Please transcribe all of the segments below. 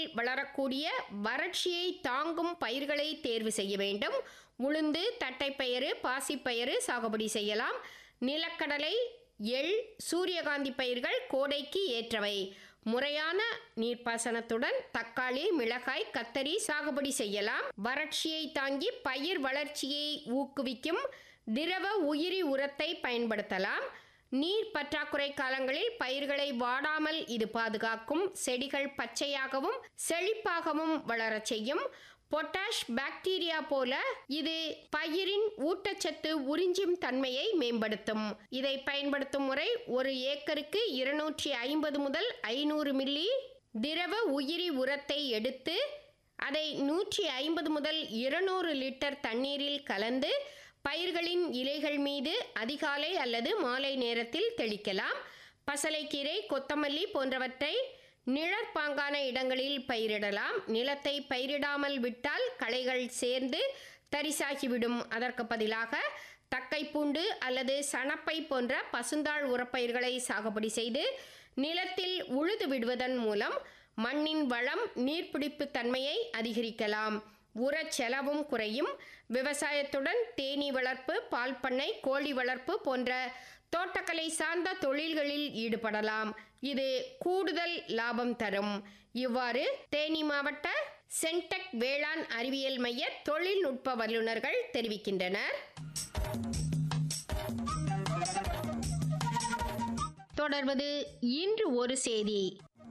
வளரக்கூடிய வறட்சியை தாங்கும் பயிர்களை தேர்வு செய்ய வேண்டும் உளுந்து தட்டைப்பயிறு பாசிப்பயிறு சாகுபடி செய்யலாம் நிலக்கடலை எள் சூரியகாந்தி பயிர்கள் கோடைக்கு ஏற்றவை முறையான நீர்ப்பாசனத்துடன் தக்காளி மிளகாய் கத்தரி சாகுபடி செய்யலாம் வறட்சியை தாங்கி பயிர் வளர்ச்சியை ஊக்குவிக்கும் திரவ உயிரி உரத்தை பயன்படுத்தலாம் நீர் பற்றாக்குறை காலங்களில் பயிர்களை வாடாமல் இது பாதுகாக்கும் செடிகள் பச்சையாகவும் செழிப்பாகவும் வளரச் செய்யும் பொட்டாஷ் பாக்டீரியா போல இது பயிரின் ஊட்டச்சத்து உறிஞ்சும் தன்மையை மேம்படுத்தும் இதை பயன்படுத்தும் முறை ஒரு ஏக்கருக்கு இருநூற்றி ஐம்பது முதல் ஐநூறு மில்லி திரவ உயிரி உரத்தை எடுத்து அதை நூற்றி ஐம்பது முதல் இருநூறு லிட்டர் தண்ணீரில் கலந்து பயிர்களின் இலைகள் மீது அதிகாலை அல்லது மாலை நேரத்தில் தெளிக்கலாம் பசலைக்கீரை கொத்தமல்லி போன்றவற்றை நிழற்பாங்கான இடங்களில் பயிரிடலாம் நிலத்தை பயிரிடாமல் விட்டால் களைகள் சேர்ந்து தரிசாகிவிடும் அதற்கு பதிலாக தக்கை பூண்டு அல்லது சணப்பை போன்ற பசுந்தாள் உரப்பயிர்களை சாகுபடி செய்து நிலத்தில் உழுது விடுவதன் மூலம் மண்ணின் வளம் நீர்பிடிப்பு தன்மையை அதிகரிக்கலாம் உரச் செலவும் குறையும் விவசாயத்துடன் தேனீ வளர்ப்பு பால் பண்ணை கோழி வளர்ப்பு போன்ற தோட்டக்கலை சார்ந்த தொழில்களில் ஈடுபடலாம் இது கூடுதல் லாபம் தரும் இவ்வாறு தேனி மாவட்ட சென்டெக் வேளாண் அறிவியல் மைய தொழில்நுட்ப வல்லுநர்கள் தெரிவிக்கின்றனர் தொடர்வது இன்று ஒரு செய்தி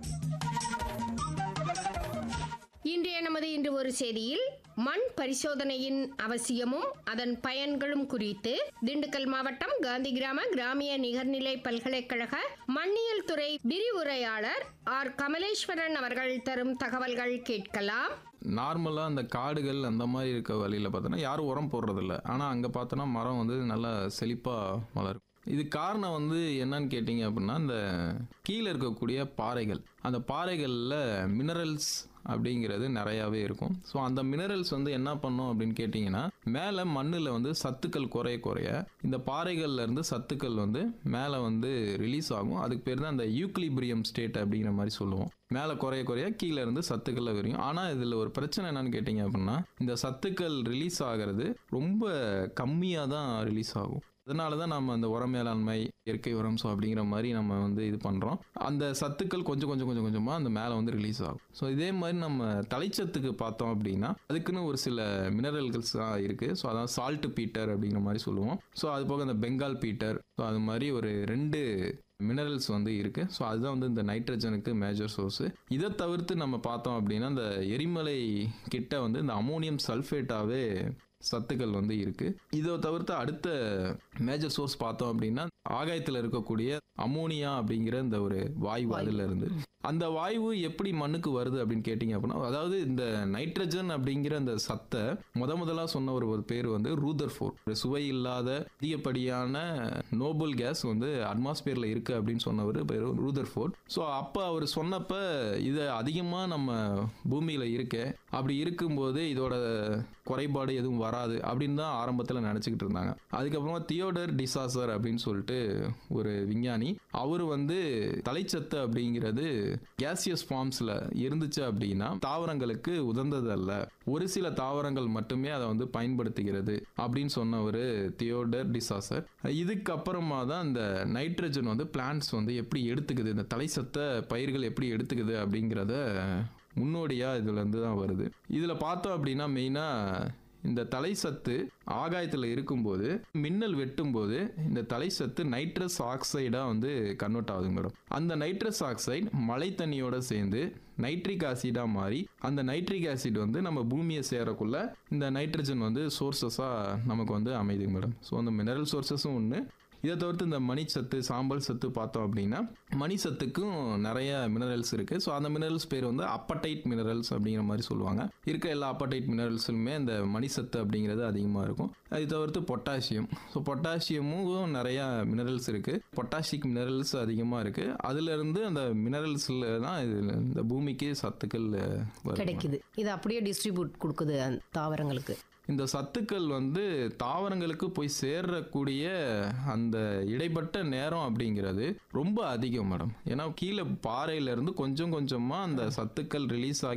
இன்றைய நமது இன்று ஒரு செய்தியில் மண் பரிசோதனையின் அவசியமும் அதன் பயன்களும் குறித்து திண்டுக்கல் மாவட்டம் காந்தி கிராம கிராமிய நிகர்நிலை பல்கலைக்கழக மண்ணியல் துறை விரிவுரையாளர் ஆர் கமலேஸ்வரன் அவர்கள் தரும் தகவல்கள் கேட்கலாம் நார்மலாக அந்த காடுகள் அந்த மாதிரி இருக்க வழியில் பார்த்தோன்னா யாரும் உரம் போடுறதில்ல ஆனால் அங்கே பார்த்தோன்னா மரம் வந்து நல்லா செழிப்பாக வளரும் இது காரணம் வந்து என்னன்னு கேட்டிங்க அப்படின்னா இந்த கீழே இருக்கக்கூடிய பாறைகள் அந்த பாறைகளில் மினரல்ஸ் அப்படிங்கிறது நிறையாவே இருக்கும் ஸோ அந்த மினரல்ஸ் வந்து என்ன பண்ணும் அப்படின்னு கேட்டிங்கன்னா மேலே மண்ணில் வந்து சத்துக்கள் குறைய குறைய இந்த பாறைகள்ல இருந்து சத்துக்கள் வந்து மேலே வந்து ரிலீஸ் ஆகும் அதுக்கு பேர் தான் அந்த யூக்லிபிரியம் ஸ்டேட் அப்படிங்கிற மாதிரி சொல்லுவோம் மேலே குறைய குறைய கீழே இருந்து சத்துக்களை விரியும் ஆனால் இதில் ஒரு பிரச்சனை என்னன்னு கேட்டிங்க அப்படின்னா இந்த சத்துக்கள் ரிலீஸ் ஆகிறது ரொம்ப கம்மியாக தான் ரிலீஸ் ஆகும் அதனால தான் நம்ம அந்த உர மேலாண்மை இயற்கை உரம் ஸோ அப்படிங்கிற மாதிரி நம்ம வந்து இது பண்ணுறோம் அந்த சத்துக்கள் கொஞ்சம் கொஞ்சம் கொஞ்சம் கொஞ்சமாக அந்த மேலே வந்து ரிலீஸ் ஆகும் ஸோ இதே மாதிரி நம்ம தலைச்சத்துக்கு பார்த்தோம் அப்படின்னா அதுக்குன்னு ஒரு சில மினரல்கள்ஸ் தான் இருக்குது ஸோ அதான் சால்ட் பீட்டர் அப்படிங்கிற மாதிரி சொல்லுவோம் ஸோ அது போக அந்த பெங்கால் பீட்டர் ஸோ அது மாதிரி ஒரு ரெண்டு மினரல்ஸ் வந்து இருக்கு ஸோ அதுதான் வந்து இந்த நைட்ரஜனுக்கு மேஜர் சோர்ஸ் இதை தவிர்த்து நம்ம பார்த்தோம் அப்படின்னா இந்த எரிமலை கிட்ட வந்து இந்த அமோனியம் சல்ஃபேட்டாவே சத்துக்கள் வந்து இருக்கு இதை தவிர்த்து அடுத்த மேஜர் சோர்ஸ் பார்த்தோம் அப்படின்னா ஆகாயத்தில் இருக்கக்கூடிய அமோனியா அப்படிங்கிற இந்த ஒரு வாயு அதுல இருந்து அந்த வாயு எப்படி மண்ணுக்கு வருது அப்படின்னு கேட்டிங்க அப்படின்னா அதாவது இந்த நைட்ரஜன் அப்படிங்கிற அந்த சத்தை முத முதலா சொன்ன ஒரு ஒரு பேர் வந்து ரூதர் ஃபோர் சுவை இல்லாத அதிகப்படியான நோபல் கேஸ் வந்து அட்மாஸ்பியர்ல இருக்கு அப்படின்னு சொன்னவர் பேர் ரூதர் ஃபோர்ட் ஸோ அப்போ அவர் சொன்னப்ப இது அதிகமாக நம்ம பூமியில இருக்க அப்படி இருக்கும்போது இதோட குறைபாடு எதுவும் வராது அப்படின்னு தான் ஆரம்பத்தில் நினச்சிக்கிட்டு இருந்தாங்க அதுக்கப்புறமா தியோடர் டிசாசர் அப்படின்னு சொல்லிட்டு ஒரு விஞ்ஞானி அவர் வந்து தலைச்சத்து அப்படிங்கிறது கேசியஸ் ஃபார்ம்ஸில் இருந்துச்சு அப்படின்னா தாவரங்களுக்கு உதந்ததல்ல ஒரு சில தாவரங்கள் மட்டுமே அதை வந்து பயன்படுத்துகிறது அப்படின்னு சொன்னவர் தியோடர் டிசாசர் இதுக்கப்புறமா தான் இந்த நைட்ரஜன் வந்து பிளான்ட்ஸ் வந்து எப்படி எடுத்துக்குது இந்த தலைச்சத்தை பயிர்கள் எப்படி எடுத்துக்குது அப்படிங்கிறத முன்னோடியாக இதுலேருந்து தான் வருது இதில் பார்த்தோம் அப்படின்னா மெயினாக இந்த தலைசத்து ஆகாயத்தில் இருக்கும்போது மின்னல் வெட்டும்போது இந்த தலைசத்து நைட்ரஸ் ஆக்சைடாக வந்து கன்வெர்ட் ஆகுது மேடம் அந்த நைட்ரஸ் ஆக்சைடு மழை தண்ணியோட சேர்ந்து நைட்ரிக் ஆசிடாக மாறி அந்த நைட்ரிக் ஆசிட் வந்து நம்ம பூமியை சேரக்குள்ள இந்த நைட்ரஜன் வந்து சோர்சஸாக நமக்கு வந்து அமைதுங்க மேடம் ஸோ அந்த மினரல் சோர்சஸும் ஒன்று இதை தவிர்த்து இந்த மணிச்சத்து சாம்பல் சத்து பார்த்தோம் அப்படின்னா மணி சத்துக்கும் நிறைய மினரல்ஸ் இருக்குது ஸோ அந்த மினரல்ஸ் பேர் வந்து அப்படைட் மினரல்ஸ் அப்படிங்கிற மாதிரி சொல்லுவாங்க இருக்க எல்லா அப்படைட் மினரல்ஸுமே இந்த மணி சத்து அப்படிங்கிறது அதிகமாக இருக்கும் அது தவிர்த்து பொட்டாசியம் ஸோ பொட்டாசியமும் நிறையா மினரல்ஸ் இருக்குது பொட்டாசிக் மினரல்ஸ் அதிகமாக இருக்குது அதுலேருந்து அந்த மினரல்ஸில் தான் இது இந்த பூமிக்கு சத்துக்கள் வரும் கிடைக்குது இது அப்படியே டிஸ்ட்ரிபியூட் கொடுக்குது அந்த தாவரங்களுக்கு இந்த சத்துக்கள் வந்து தாவரங்களுக்கு போய் சேர்றக்கூடிய அந்த இடைப்பட்ட நேரம் அப்படிங்கிறது ரொம்ப அதிகம் மேடம் ஏன்னா கீழே பாறையில இருந்து கொஞ்சம் கொஞ்சமா அந்த சத்துக்கள் ரிலீஸ் ஆகி